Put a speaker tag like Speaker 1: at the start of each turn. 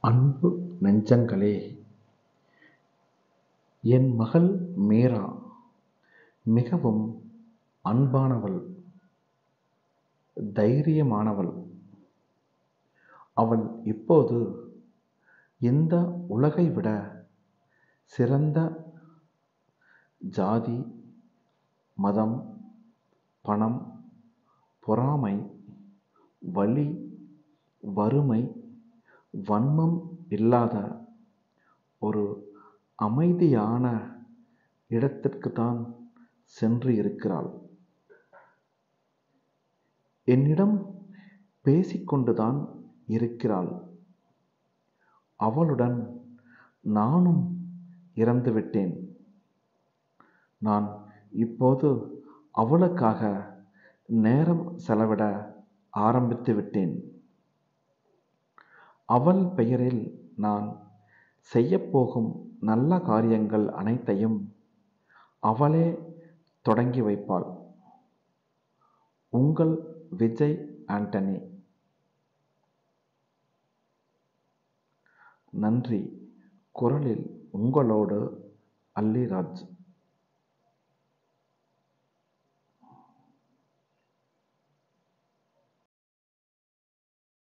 Speaker 1: அன்பு நெஞ்சங்களே என் மகள் மீரா மிகவும் அன்பானவள் தைரியமானவள் அவள் இப்போது இந்த உலகை விட சிறந்த ஜாதி மதம் பணம் பொறாமை வலி வறுமை வன்மம் இல்லாத ஒரு அமைதியான இடத்திற்குத்தான் சென்று இருக்கிறாள் என்னிடம் பேசிக்கொண்டுதான் இருக்கிறாள் அவளுடன் நானும் இறந்துவிட்டேன் நான் இப்போது அவளுக்காக நேரம் செலவிட ஆரம்பித்து விட்டேன் அவள் பெயரில் நான் செய்யப்போகும் நல்ல காரியங்கள் அனைத்தையும் அவளே தொடங்கி வைப்பாள் உங்கள் விஜய் ஆண்டனி நன்றி குரலில் உங்களோடு அல்லிராஜ்